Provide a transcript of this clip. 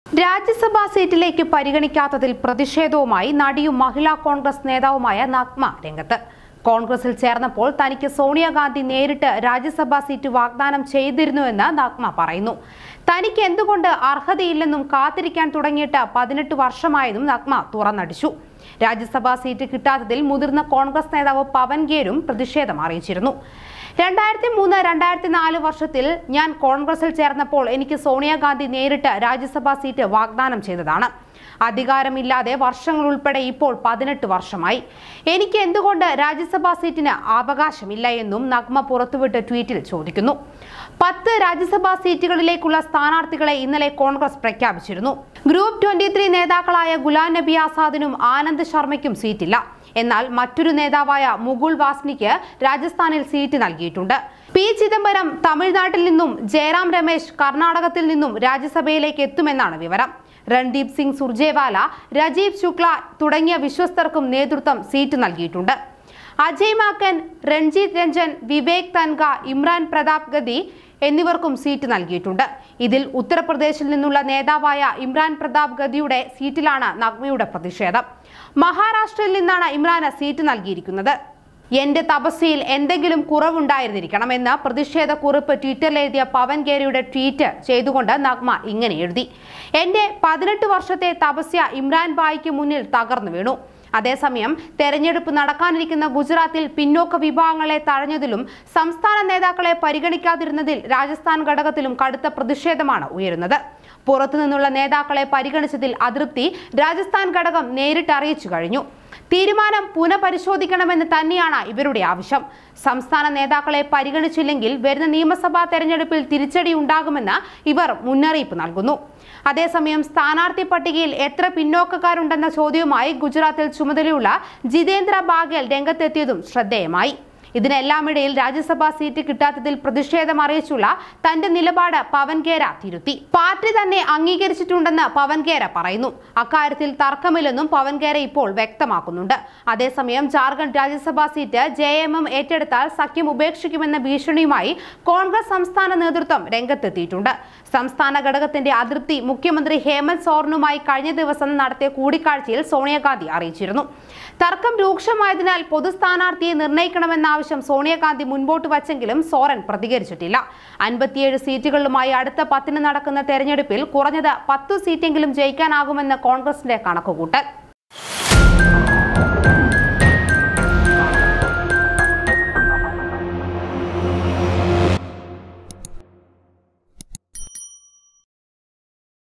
രാജ്യസഭാ സീറ്റിലേക്ക് പരിഗണിക്കാത്തതിൽ പ്രതിഷേധവുമായി നടിയും മഹിളാ കോൺഗ്രസ് നേതാവുമായ നഗ്മ രംഗത്ത് കോൺഗ്രസിൽ ചേർന്നപ്പോൾ തനിക്ക് സോണിയാഗാന്ധി നേരിട്ട് രാജ്യസഭാ സീറ്റ് വാഗ്ദാനം ചെയ്തിരുന്നുവെന്ന് നഗ്മ പറയുന്നു തനിക്ക് എന്തുകൊണ്ട് അർഹതയില്ലെന്നും കാത്തിരിക്കാൻ തുടങ്ങിയിട്ട് പതിനെട്ട് വർഷമായതും നഗ്മ തുറന്നടിച്ചു രാജ്യസഭാ സീറ്റ് കിട്ടാത്തതിൽ മുതിർന്ന കോൺഗ്രസ് നേതാവ് പവൻ ഗേരും പ്രതിഷേധം അറിയിച്ചിരുന്നു രണ്ടായിരത്തി മൂന്ന് രണ്ടായിരത്തി നാല് വർഷത്തിൽ ഞാൻ കോൺഗ്രസിൽ ചേർന്നപ്പോൾ എനിക്ക് സോണിയാഗാന്ധി നേരിട്ട് രാജ്യസഭാ സീറ്റ് വാഗ്ദാനം ചെയ്തതാണ് അധികാരമില്ലാതെ വർഷങ്ങൾ ഉൾപ്പെടെ ഇപ്പോൾ പതിനെട്ട് വർഷമായി എനിക്ക് എന്തുകൊണ്ട് രാജ്യസഭാ സീറ്റിന് അവകാശമില്ല എന്നും നഗ്മ പുറത്തുവിട്ട് ട്വീറ്റിൽ ചോദിക്കുന്നു പത്ത് രാജ്യസഭാ സീറ്റുകളിലേക്കുള്ള സ്ഥാനാർത്ഥികളെ ഇന്നലെ കോൺഗ്രസ് പ്രഖ്യാപിച്ചിരുന്നു ഗ്രൂപ്പ് ട്വന്റി ത്രീ നേതാക്കളായ ഗുലാം നബി ആസാദിനും ആനന്ദ് ശർമ്മയ്ക്കും സീറ്റില്ല എന്നാൽ മറ്റൊരു നേതാവായ മുകുൾ വാസ്നിക്ക് രാജസ്ഥാനിൽ സീറ്റ് നൽകിയിട്ടുണ്ട് പി ചിദംബരം തമിഴ്നാട്ടിൽ നിന്നും ജയറാം രമേശ് കർണാടകത്തിൽ നിന്നും രാജ്യസഭയിലേക്ക് എത്തുമെന്നാണ് വിവരം രൺദീപ് സിംഗ് സുർജേവാല രാജീവ് ശുക്ല തുടങ്ങിയ വിശ്വസ്തർക്കും നേതൃത്വം സീറ്റ് നൽകിയിട്ടുണ്ട് അജയ് മാക്കൻ രൺജിത് രഞ്ജൻ വിവേക് തൻക ഇമ്രാൻ പ്രതാപ് ഗതി എന്നിവർക്കും സീറ്റ് നൽകിയിട്ടുണ്ട് ഇതിൽ ഉത്തർപ്രദേശിൽ നിന്നുള്ള നേതാവായ ഇമ്രാൻ പ്രതാപ് ഗദിയുടെ സീറ്റിലാണ് നഗ്മയുടെ പ്രതിഷേധം മഹാരാഷ്ട്രയിൽ നിന്നാണ് ഇമ്രാന് സീറ്റ് നൽകിയിരിക്കുന്നത് എന്റെ തപസ്യയിൽ എന്തെങ്കിലും കുറവുണ്ടായിരുന്നിരിക്കണം എന്ന് പ്രതിഷേധ കുറിപ്പ് ട്വിറ്ററിൽ എഴുതിയ പവൻ ഗേരിയുടെ ട്വീറ്റ് ചെയ്തുകൊണ്ട് നഗ്മ ഇങ്ങനെ എഴുതി എന്റെ പതിനെട്ട് വർഷത്തെ തപസ്യ ഇമ്രാൻ ബായിക്ക് മുന്നിൽ തകർന്നു വീണു അതേസമയം തെരഞ്ഞെടുപ്പ് നടക്കാനിരിക്കുന്ന ഗുജറാത്തിൽ പിന്നോക്ക വിഭാഗങ്ങളെ തഴഞ്ഞതിലും സംസ്ഥാന നേതാക്കളെ പരിഗണിക്കാതിരുന്നതിൽ രാജസ്ഥാൻ ഘടകത്തിലും കടുത്ത പ്രതിഷേധമാണ് ഉയരുന്നത് പുറത്തുനിന്നുള്ള നേതാക്കളെ പരിഗണിച്ചതിൽ അതൃപ്തി രാജസ്ഥാൻ ഘടകം നേരിട്ട് അറിയിച്ചു കഴിഞ്ഞു തീരുമാനം പുനഃപരിശോധിക്കണമെന്ന് തന്നെയാണ് ഇവരുടെ ആവശ്യം സംസ്ഥാന നേതാക്കളെ പരിഗണിച്ചില്ലെങ്കിൽ വരുന്ന നിയമസഭാ തെരഞ്ഞെടുപ്പിൽ തിരിച്ചടി ഉണ്ടാകുമെന്ന് ഇവർ മുന്നറിയിപ്പ് നൽകുന്നു അതേസമയം സ്ഥാനാർത്ഥി പട്ടികയിൽ എത്ര പിന്നോക്കക്കാരുണ്ടെന്ന ചോദ്യവുമായി ഗുജറാത്തിൽ ചുമതലയുള്ള ജിതേന്ദ്ര ബാഗേൽ രംഗത്തെത്തിയതും ശ്രദ്ധേയമായി ഇതിനെല്ലാമിടയിൽ രാജ്യസഭാ സീറ്റ് കിട്ടാത്തതിൽ പ്രതിഷേധം അറിയിച്ചുള്ള തന്റെ നിലപാട് പവൻ കേര തിരുത്തി പാർട്ടി തന്നെ അംഗീകരിച്ചിട്ടുണ്ടെന്ന് പവൻ കേര പറയുന്നു അക്കാര്യത്തിൽ തർക്കമില്ലെന്നും പവൻ കേര ഇപ്പോൾ വ്യക്തമാക്കുന്നുണ്ട് അതേസമയം Jharkhand Rajya Sabha seat J M M ഏറ്റെടുത്താൽ സഖ്യം ഉപേക്ഷിക്കുമെന്ന ഭീഷണിയുമായി കോൺഗ്രസ് സംസ്ഥാന നേതൃത്വം രംഗത്തെത്തിയിട്ടുണ്ട് സംസ്ഥാന ഘടകത്തിന്റെ അതൃപ്തി മുഖ്യമന്ത്രി ഹേമന്ത് സോറനുമായി കഴിഞ്ഞ ദിവസം നടത്തിയ കൂടിക്കാഴ്ചയിൽ സോണിയാഗാന്ധി അറിയിച്ചിരുന്നു തർക്കം രൂക്ഷമായതിനാൽ പൊതു സ്ഥാനാർത്ഥിയെ നിർണ്ണയിക്കണമെന്ന ആവശ്യം സോണിയാഗാന്ധി മുൻപോട്ട് വച്ചെങ്കിലും സോറൻ പ്രതികരിച്ചിട്ടില്ല അൻപത്തിയേഴ് സീറ്റുകളുമായി അടുത്ത പത്തിന് നടക്കുന്ന തെരഞ്ഞെടുപ്പിൽ കുറഞ്ഞത് പത്തു സീറ്റെങ്കിലും ജയിക്കാനാകുമെന്ന് കോൺഗ്രസിന്റെ കണക്കുകൂട്ടൽ